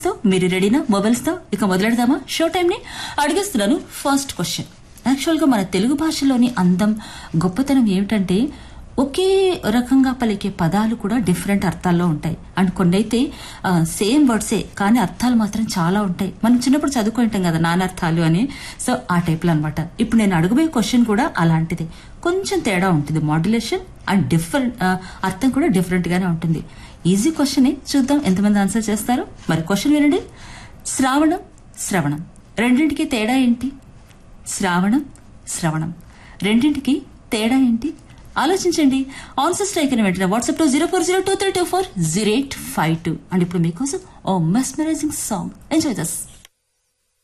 తో మీరు రెడీనా మొబైల్స్ తో ఇక మొదలెడదామా షో టైం ని అడిగేస్తున్నాను ఫస్ట్ క్వశ్చన్ యాక్చువల్ గా మన తెలుగు భాషలోని అందం గొప్పతనం ఏమిటంటే ఒకే రకంగా పలికే పదాలు కూడా డిఫరెంట్ అర్థాల్లో ఉంటాయి అండ్ కొన్ని అయితే సేమ్ వర్డ్సే కానీ అర్థాలు మాత్రం చాలా ఉంటాయి మనం చిన్నప్పుడు చదువుకుంటాం కదా నానర్థాలు అని సో ఆ టైప్ లో అనమాట ఇప్పుడు నేను అడగబోయే క్వశ్చన్ కూడా అలాంటిది కొంచెం తేడా ఉంటుంది మాడ్యులేషన్ అండ్ డిఫరెంట్ అర్థం కూడా డిఫరెంట్ గానే ఉంటుంది ఈజీ క్వశ్చన్ చూద్దాం ఎంతమంది ఆన్సర్ చేస్తారు మరి క్వశ్చన్ వినండి శ్రావణం శ్రవణం రెండింటికి తేడా ఏంటి శ్రావణం శ్రవణం రెండింటికి తేడా ఏంటి ఆలోచించండి ఆన్సర్ స్ట్రైక్ అని వెంటనే వాట్సాప్ లో zero four zero two three two four zero eight five two and ఇప్పుడు మీకోసం ఓ మెస్మరైజింగ్ సాంగ్ ఎంజాయ్ దస్